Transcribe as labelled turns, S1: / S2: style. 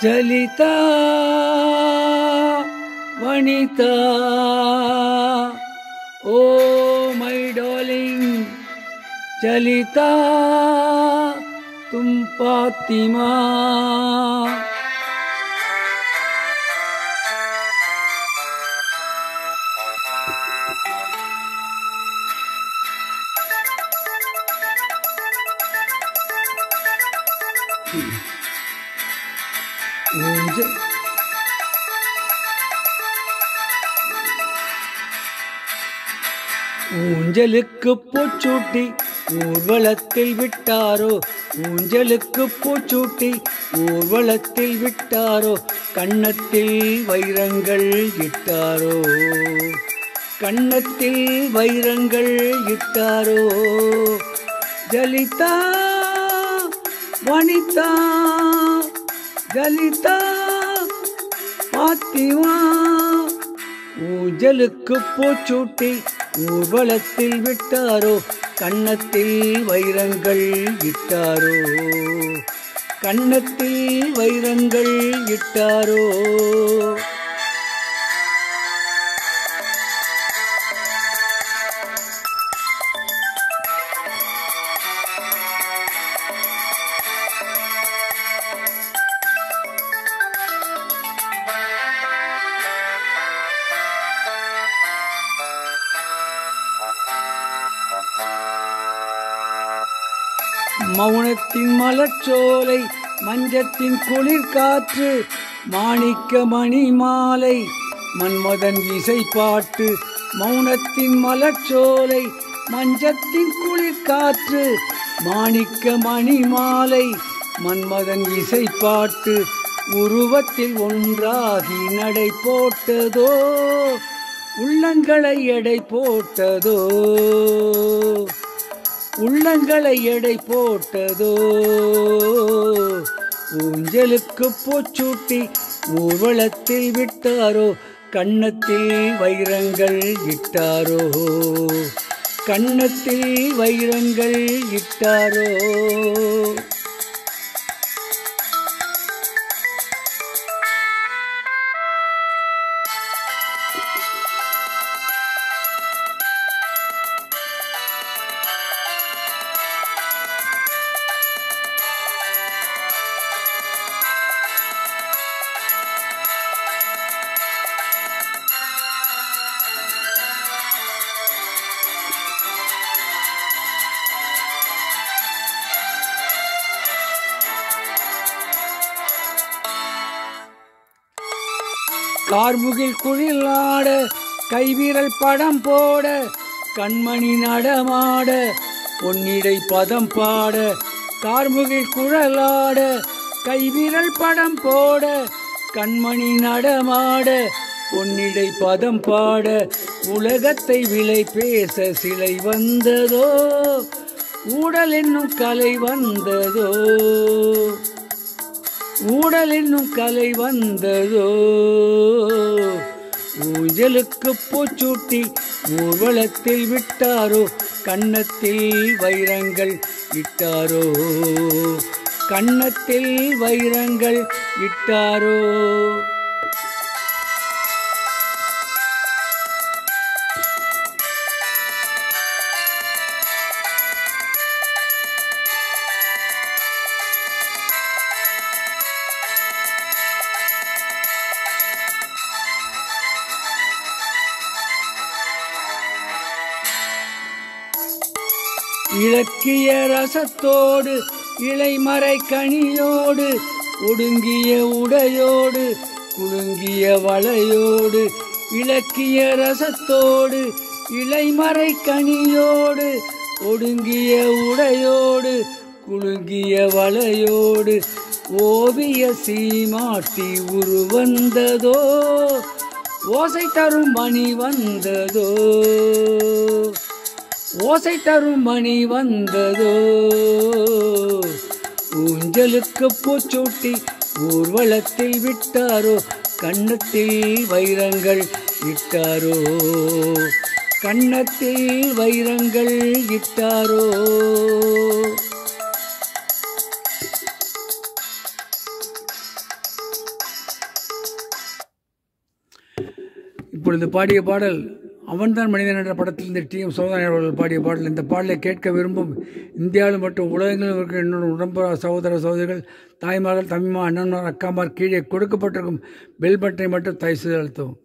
S1: ஜலிதா வனிதா oh my darling ஜலிதா தும் பாத்திமா ஊஞ்ச ஊஞ்சலுக்கு பூச்சூட்டி ஊர்வலத்தில் விட்டாரோ ஊஞ்சலுக்கு பூச்சூட்டி ஊர்வலத்தில் விட்டாரோ கன்னத்தில் வைரங்கள் இட்டாரோ கன்னத்தில் வைரங்கள் இட்டாரோ ஜலிதா வனிதா ஜலிதா பாத்திமா ஊஞ்சலுக்கு பூச்சூட்டி ஊர்வலத்தில் விட்டாரோ கன்னத்தில் வைரங்கள் இட்டாரோ கன்னத்தில் வைரங்கள் இட்டாரோ மௌனத்தின் மலர்ச்சோலை மஞ்சத்தின் குளிர் காற்று மாணிக்க மணி மாலை மன்மதன் இசை பாட்டு மௌனத்தின் மலர்ச்சோலை மஞ்சத்தின் குளிர் காற்று மாணிக்க மணி மாலை மன்மதன் இசை பாட்டு உருவத்தில் ஒன்றாகி நடை போட்டதோ உள்ளங்களை எடை போட்டதோ உள்ளங்களை எடை போட்டதோ ஊஞ்சலுக்கு பூச்சூட்டி ஊர்வலத்தில் விட்டாரோ கன்னத்தில் வைரங்கள் இட்டாரோ கன்னத்தில் வைரங்கள் இட்டாரோ கார்முகில் குழிலாட கைவிரல் படம் போட கண்மணி நடமாட பொன்னிடை பதம் பாட கார்முகில் குழலாட கைவிரல் படம் போட கண்மணி நடமாட பொன்னிடை பதம் பாட உலகத்தை விலை பேச சிலை வந்ததோ ஊடல் என்னும் கலை வந்ததோ ஊடல் என்னும் கலை வந்ததோ ஊஞ்சலுக்கு பூச்சூட்டி ஊர்வலத்தில் விட்டாரோ கன்னத்தில் வைரங்கள் இட்டாரோ கன்னத்தில் வைரங்கள் இட்டாரோ இலக்கிய ரசத்தோடு இலைமறை கனியோடு ஒடுங்கிய உடையோடு குலுங்கிய வளையோடு இலக்கிய ரசத்தோடு இலைமறை கனியோடு ஒடுங்கிய உடையோடு குலுங்கிய வளையோடு ஓவிய சீமாட்டி உருவந்ததோ ஓசை தரும் மணி வந்ததோ ஓசை தரும் மணி வந்ததோ ஊஞ்சலுக்கு பூச்சூட்டி ஊர்வலத்தில் விட்டாரோ கன்னத்தில் வைரங்கள் இட்டாரோ கன்னத்தில் வைரங்கள் இட்டாரோ இப்பொழுது பாடிய பாடல் அவன்தான் மனிதன் என்ற படத்தில் இந்த டி எம் சௌதாரி அவர்கள் பாடிய பாடல் இந்த பாடலை கேட்க விரும்பும் இந்தியாவில் மற்றும் உலகங்களில் இருக்கிற என்னோட உடம்பு சகோதர சகோதரிகள் தாய்மார்கள் தம்பிமா அண்ணன்மார் அக்காமார் கீழே கொடுக்கப்பட்டிருக்கும் பெல் பட்டனை மட்டும் தயவு செய்து அழுத்தவும்